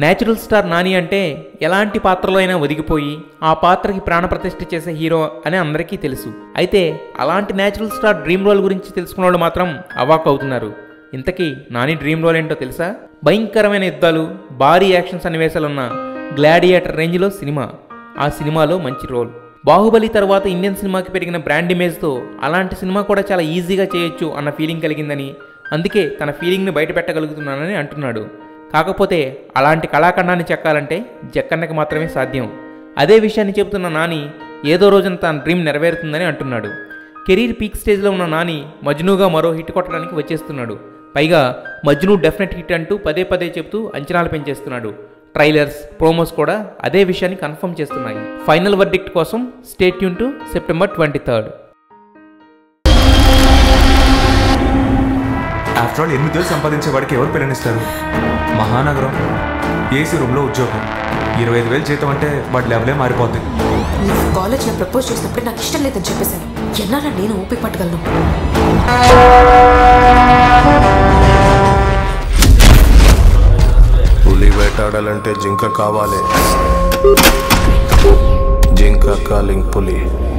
natural star Nani అంటే ఎలాంటి పాత్రలో అయినా ఒదిగిపోయి ఆ పాత్రకి ప్రాణప్రతిష్ఠ చేసే హీరో అని అందరికీ తెలుసు అయితే అలాంటి నేచురల్ స్టార్ డ్రీమ్ రోల్ గురించి తెలుసుకున్న వాళ్ళు మాత్రం అవాక్ అవుతున్నారు ఇంతకీ నాని డ్రీమ్ రోల్ ఏంటో తెలుసా భయంకరమైన యుద్ధాలు భారీ యాక్షన్ సన్నివేశాలున్న గ్లాడియేటర్ రేంజ్లో సినిమా ఆ సినిమాలో మంచి రోల్ బాహుబలి తర్వాత ఇండియన్ సినిమాకి పెరిగిన బ్రాండ్ ఇమేజ్తో అలాంటి సినిమా కూడా చాలా ఈజీగా చేయొచ్చు అన్న ఫీలింగ్ కలిగిందని అందుకే తన ఫీలింగ్ని బయట పెట్టగలుగుతున్నానని అంటున్నాడు కాకపోతే అలాంటి కళాఖండాన్ని చెక్కాలంటే జక్కన్నకి మాత్రమే సాధ్యం అదే విషయాన్ని చెబుతున్న నాని ఏదో రోజున తన డ్రీమ్ నెరవేరుతుందని అంటున్నాడు కెరీర్ పీక్ స్టేజ్లో ఉన్న నాని మజ్నుగా మరో హిట్ కొట్టడానికి వచ్చేస్తున్నాడు పైగా మజ్ను డెఫినెట్ హిట్ అంటూ పదే పదే చెబుతూ అంచనాలు పెంచేస్తున్నాడు ట్రైలర్స్ ప్రోమోస్ కూడా అదే విషయాన్ని కన్ఫర్మ్ చేస్తున్నాయి ఫైనల్ వర్డిక్ట్ కోసం stay tuned to September twenty third after all ఎనిమిది వేలు సంపాదించే వాడికి ఎవరు పిల్లనిస్తారు మహానగరం ఏసీ రూమ్లో ఉద్యోగం ఇరవై ఐదు వేలు జీతం అంటే వాడి లెవెలే మారిపోద్ది నువ్వు కాలేజ్లో ప్రపోజ్ చేసినప్పుడు నాకు ఇష్టం లేదని చెప్పేశాను ఎన్నాళ్ళ నేను ఊపి పట్టగలను పులి వేటాడాలంటే జింక కావాలి జింక కాలింగ్ పులి